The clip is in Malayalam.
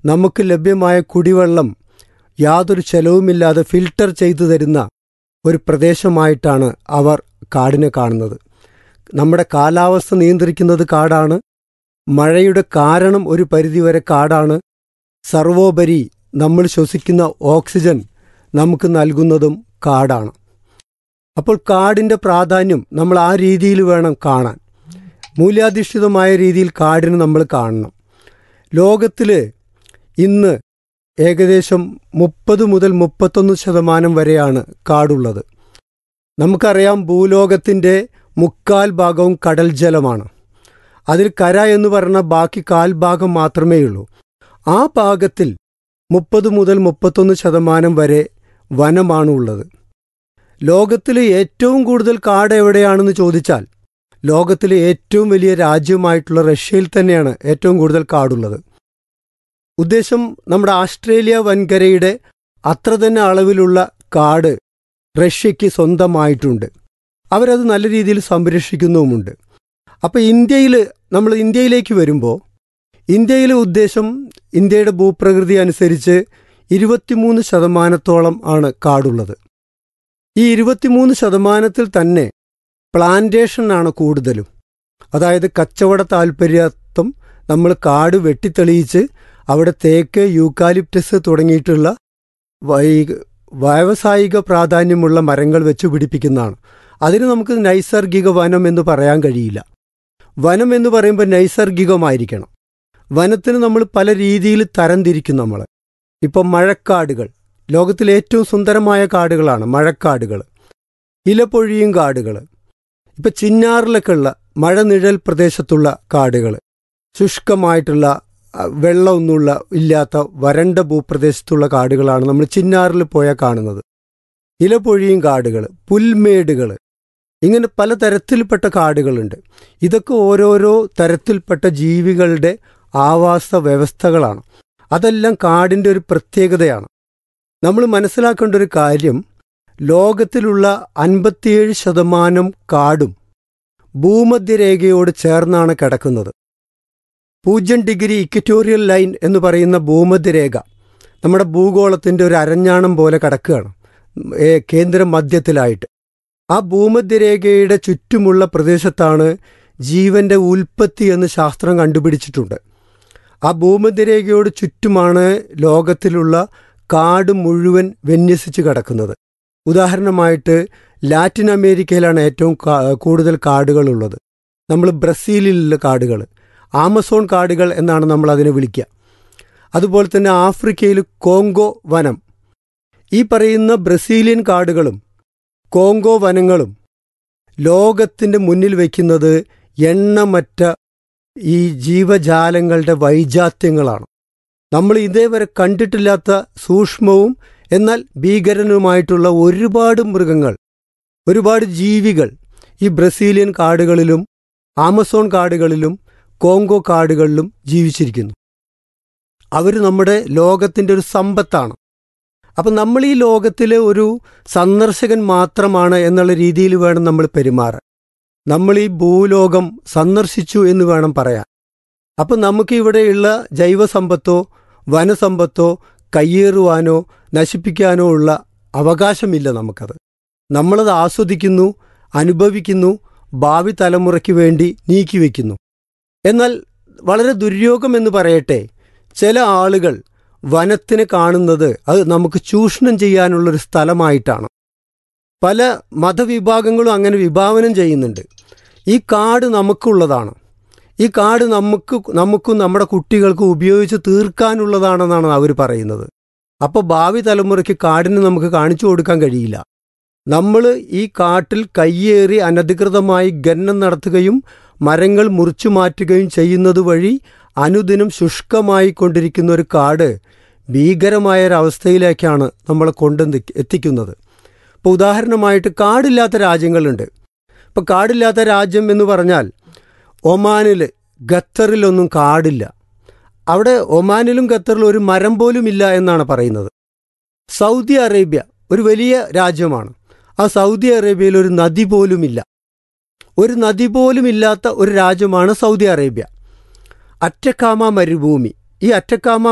നമുക്ക് ലഭ്യമായ കുടിവെള്ളം യാതൊരു ചെലവുമില്ലാതെ ഫിൽട്ടർ ചെയ്തു തരുന്ന ഒരു പ്രദേശമായിട്ടാണ് അവർ കാടിനെ കാണുന്നത് നമ്മുടെ കാലാവസ്ഥ നിയന്ത്രിക്കുന്നത് കാടാണ് മഴയുടെ കാരണം ഒരു പരിധിവരെ കാടാണ് സർവോപരി നമ്മൾ ശ്വസിക്കുന്ന ഓക്സിജൻ നമുക്ക് നൽകുന്നതും കാടാണ് അപ്പോൾ കാടിൻ്റെ പ്രാധാന്യം നമ്മൾ ആ രീതിയിൽ വേണം കാണാൻ മൂല്യാധിഷ്ഠിതമായ രീതിയിൽ കാടിന് നമ്മൾ കാണണം ലോകത്തിൽ ഇന്ന് ഏകദേശം മുപ്പത് മുതൽ മുപ്പത്തൊന്ന് ശതമാനം വരെയാണ് കാടുള്ളത് നമുക്കറിയാം ഭൂലോകത്തിൻ്റെ മുക്കാൽ ഭാഗവും കടൽ ജലമാണ് അതിൽ കര എന്ന് പറയുന്ന ബാക്കി കാൽ ഭാഗം മാത്രമേ ഉള്ളൂ ആ ഭാഗത്തിൽ മുപ്പത് മുതൽ മുപ്പത്തൊന്ന് ശതമാനം വരെ വനമാണ് ഉള്ളത് ലോകത്തിലെ ഏറ്റവും കൂടുതൽ കാട് എവിടെയാണെന്ന് ചോദിച്ചാൽ ലോകത്തിലെ ഏറ്റവും വലിയ രാജ്യമായിട്ടുള്ള റഷ്യയിൽ തന്നെയാണ് ഏറ്റവും കൂടുതൽ കാടുള്ളത് ഉദ്ദേശം നമ്മുടെ ആസ്ട്രേലിയ വൻകരയുടെ അത്ര തന്നെ അളവിലുള്ള കാട് റഷ്യയ്ക്ക് സ്വന്തമായിട്ടുണ്ട് അവരത് നല്ല രീതിയിൽ സംരക്ഷിക്കുന്നുമുണ്ട് അപ്പോൾ ഇന്ത്യയിൽ നമ്മൾ ഇന്ത്യയിലേക്ക് വരുമ്പോൾ ഇന്ത്യയിലെ ഉദ്ദേശം ഇന്ത്യയുടെ ഭൂപ്രകൃതി അനുസരിച്ച് ഇരുപത്തിമൂന്ന് ശതമാനത്തോളം ആണ് കാടുള്ളത് ഈ ഇരുപത്തിമൂന്ന് ശതമാനത്തിൽ തന്നെ പ്ലാന്റേഷനാണ് കൂടുതലും അതായത് കച്ചവട താൽപ്പര്യത്വം നമ്മൾ കാട് വെട്ടിത്തെളിയിച്ച് അവിടെ തേക്ക് യൂക്കാലിപ്റ്റസ് തുടങ്ങിയിട്ടുള്ള വൈ വ്യാവസായിക പ്രാധാന്യമുള്ള മരങ്ങൾ വെച്ച് പിടിപ്പിക്കുന്നതാണ് അതിന് നമുക്ക് നൈസർഗിക വനം എന്ന് പറയാൻ കഴിയില്ല വനം എന്ന് പറയുമ്പോൾ നൈസർഗികമായിരിക്കണം വനത്തിന് നമ്മൾ പല രീതിയിൽ തരംതിരിക്കും നമ്മൾ ഇപ്പം മഴക്കാടുകൾ ലോകത്തിലെ ഏറ്റവും സുന്ദരമായ കാടുകളാണ് മഴക്കാടുകൾ ഇലപ്പൊഴിയും കാടുകൾ ഇപ്പം ചിന്നാറിലൊക്കെ ഉള്ള മഴനിഴൽ പ്രദേശത്തുള്ള കാടുകൾ ശുഷ്കമായിട്ടുള്ള വെള്ളമൊന്നുമുള്ള ഇല്ലാത്ത വരണ്ട ഭൂപ്രദേശത്തുള്ള കാടുകളാണ് നമ്മൾ ചിന്നാറിൽ പോയാൽ കാണുന്നത് ഇലപ്പൊഴിയും കാടുകൾ പുൽമേടുകൾ ഇങ്ങനെ പല തരത്തിൽപ്പെട്ട കാടുകളുണ്ട് ഇതൊക്കെ ഓരോരോ തരത്തിൽപ്പെട്ട ജീവികളുടെ ആവാസ വ്യവസ്ഥകളാണ് അതെല്ലാം കാടിൻ്റെ ഒരു പ്രത്യേകതയാണ് നമ്മൾ മനസ്സിലാക്കേണ്ട ഒരു കാര്യം ലോകത്തിലുള്ള അൻപത്തിയേഴ് ശതമാനം കാടും ഭൂമധ്യരേഖയോട് ചേർന്നാണ് കിടക്കുന്നത് പൂജ്യം ഡിഗ്രി ഇക്വറ്റോറിയൽ ലൈൻ എന്ന് പറയുന്ന ഭൂമധ്യരേഖ നമ്മുടെ ഭൂഗോളത്തിൻ്റെ ഒരു അരഞ്ഞാണം പോലെ കിടക്കുകയാണ് കേന്ദ്ര മധ്യത്തിലായിട്ട് ആ ഭൂമധ്യരേഖയുടെ ചുറ്റുമുള്ള പ്രദേശത്താണ് ജീവന്റെ ഉൽപ്പത്തി എന്ന് ശാസ്ത്രം കണ്ടുപിടിച്ചിട്ടുണ്ട് ആ ഭൂമധ്യരേഖയോട് ചുറ്റുമാണ് ലോകത്തിലുള്ള കാട് മുഴുവൻ വിന്യസിച്ച് കിടക്കുന്നത് ഉദാഹരണമായിട്ട് ലാറ്റിൻ അമേരിക്കയിലാണ് ഏറ്റവും കൂടുതൽ കാടുകളുള്ളത് നമ്മൾ ബ്രസീലിലുള്ള കാടുകൾ ആമസോൺ കാടുകൾ എന്നാണ് നമ്മൾ അതിനെ വിളിക്കുക അതുപോലെ തന്നെ ആഫ്രിക്കയിൽ കോങ്കോ വനം ഈ പറയുന്ന ബ്രസീലിയൻ കാടുകളും കോങ്കോ വനങ്ങളും ലോകത്തിൻ്റെ മുന്നിൽ വയ്ക്കുന്നത് എണ്ണമറ്റ ഈ ജീവജാലങ്ങളുടെ വൈജാത്യങ്ങളാണ് നമ്മൾ ഇതേവരെ കണ്ടിട്ടില്ലാത്ത സൂക്ഷ്മവും എന്നാൽ ഭീകരനുമായിട്ടുള്ള ഒരുപാട് മൃഗങ്ങൾ ഒരുപാട് ജീവികൾ ഈ ബ്രസീലിയൻ കാടുകളിലും ആമസോൺ കാടുകളിലും കോങ്കോ കാടുകളിലും ജീവിച്ചിരിക്കുന്നു അവർ നമ്മുടെ ലോകത്തിൻ്റെ ഒരു സമ്പത്താണ് അപ്പം നമ്മൾ ഈ ലോകത്തിലെ ഒരു സന്ദർശകൻ മാത്രമാണ് എന്നുള്ള രീതിയിൽ വേണം നമ്മൾ പെരുമാറാൻ നമ്മൾ ഈ ഭൂലോകം സന്ദർശിച്ചു എന്ന് വേണം പറയാൻ അപ്പം നമുക്ക് ഇവിടെയുള്ള ജൈവസമ്പത്തോ വനസമ്പത്തോ കയ്യേറുവാനോ നശിപ്പിക്കാനോ ഉള്ള അവകാശമില്ല നമുക്കത് നമ്മളത് ആസ്വദിക്കുന്നു അനുഭവിക്കുന്നു ഭാവി തലമുറയ്ക്ക് വേണ്ടി നീക്കിവെക്കുന്നു എന്നാൽ വളരെ ദുര്യോഗം എന്ന് പറയട്ടെ ചില ആളുകൾ വനത്തിനെ കാണുന്നത് അത് നമുക്ക് ചൂഷണം ചെയ്യാനുള്ളൊരു സ്ഥലമായിട്ടാണ് പല മതവിഭാഗങ്ങളും അങ്ങനെ വിഭാവനം ചെയ്യുന്നുണ്ട് ഈ കാട് നമുക്കുള്ളതാണ് ഈ കാട് നമുക്ക് നമുക്കും നമ്മുടെ കുട്ടികൾക്കും ഉപയോഗിച്ച് തീർക്കാനുള്ളതാണെന്നാണ് അവർ പറയുന്നത് അപ്പോൾ ഭാവി തലമുറയ്ക്ക് കാടിന് നമുക്ക് കാണിച്ചു കൊടുക്കാൻ കഴിയില്ല നമ്മൾ ഈ കാട്ടിൽ കയ്യേറി അനധികൃതമായി ഖനനം നടത്തുകയും മരങ്ങൾ മുറിച്ചു മാറ്റുകയും ചെയ്യുന്നത് വഴി അനുദിനം ശുഷ്കമായി കൊണ്ടിരിക്കുന്ന ഒരു കാട് ഭീകരമായ ഒരവസ്ഥയിലേക്കാണ് നമ്മളെ കൊണ്ട് എത്തിക്കുന്നത് ഇപ്പോൾ ഉദാഹരണമായിട്ട് കാടില്ലാത്ത രാജ്യങ്ങളുണ്ട് ഇപ്പോൾ കാടില്ലാത്ത രാജ്യം എന്ന് പറഞ്ഞാൽ ഒമാനിൽ ഖത്തറിലൊന്നും കാടില്ല അവിടെ ഒമാനിലും ഖത്തറിലും ഒരു മരം പോലും ഇല്ല എന്നാണ് പറയുന്നത് സൗദി അറേബ്യ ഒരു വലിയ രാജ്യമാണ് ആ സൗദി അറേബ്യയിൽ ഒരു നദി പോലുമില്ല ഒരു നദി പോലും ഇല്ലാത്ത ഒരു രാജ്യമാണ് സൗദി അറേബ്യ അറ്റക്കാമ മരുഭൂമി ഈ അറ്റക്കാമ